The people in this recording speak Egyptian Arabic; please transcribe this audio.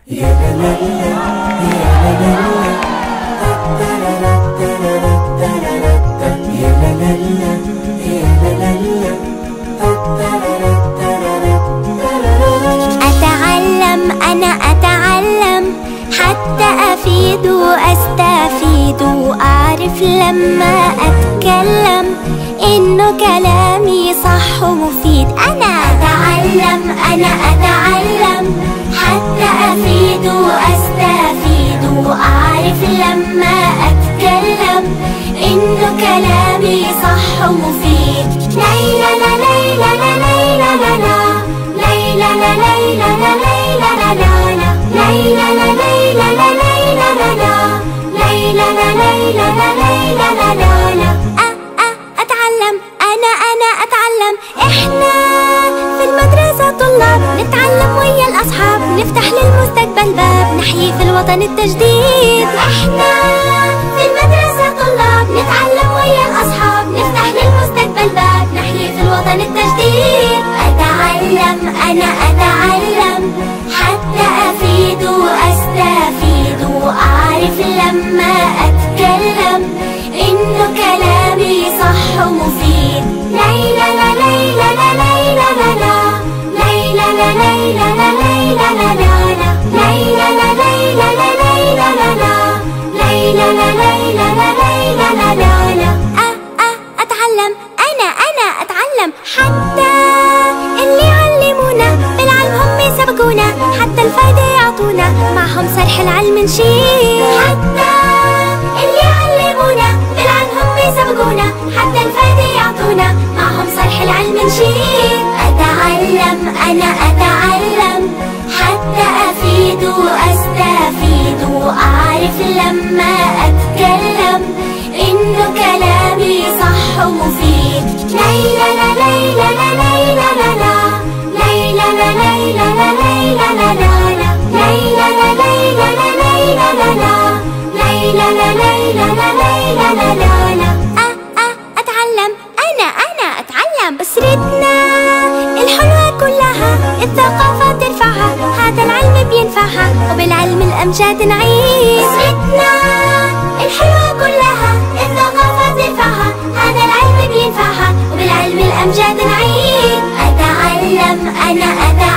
أتعلم أنا أتعلم حتى أفيد وأستفيد وأعرف لما أتكلم إنه كلامي صح ومفيد أنا أتعلم أنا أتعلم حتى أفيد وأستفيد وأعرف لما أتكلم إنه كلامي صح ومفيد ليلى لا ليلى لا ليلى لا لا ليلى لا ليلى لا ليلى لا لا ليلى لا ليلى لا ليلى لا لا ليلى لا ليلى لا ليلى لا لا لا أ- أ- أتعلم أنا أنا أتعلم إحنا في المدرسة طلاب نتعلم ويا الأصحاب نفتح للمستقبل باب نحيي في الوطن التجديد إحنا في المدرسة طلاب نتعلم ويا الأصحاب نفتح للمستقبل باب نحيي في الوطن التجديد أتعلم أنا أتعلم حتى أفيد وأستفيد وأعرف لما أتكلم إنه كلامي صح ومفيد ليلى لا ليلى لا ليلى لا لا ليلى لا ليلى لا ليلى لا لا ليلى لا ليلى لا ليلى لا لا ليلى لا ليلى لا ليلى لا لا لا أ- أ- أتعلم أنا أنا أتعلم حتى اللي علمونا بالعلم هم سبقونا حتى الفايدة يعطونا معهم صرح العلم نشيل حتى اللي علمونا بالعلم هم سبقونا حتى الفايدة يعطونا معهم صرح العلم نشيل أتعلم أنا أتعلم حتى أفيد وأستفيد وأعرف لما أتكلم إنه كلامي صح ومفيد ليلى لا ليلى لا ليلى لا لا ليلى لا ليلى لا ليلى لا لا ليلى لا ليلى لا ليلى لا لا ليلى لا ليلى لا ليلى لا لا لا أ- أ- أتعلم أنا أنا أتعلم بسرتنا الحلوة كلها الثقافة ترفعها هذا العلم بينفعها وبالعلم الأمجاد نعيش بسرتنا الحلوة كلها الثقافة ترفعها هذا العلم بينفعها وبالعلم الأمجاد نعيش أتعلم أنا أتعلم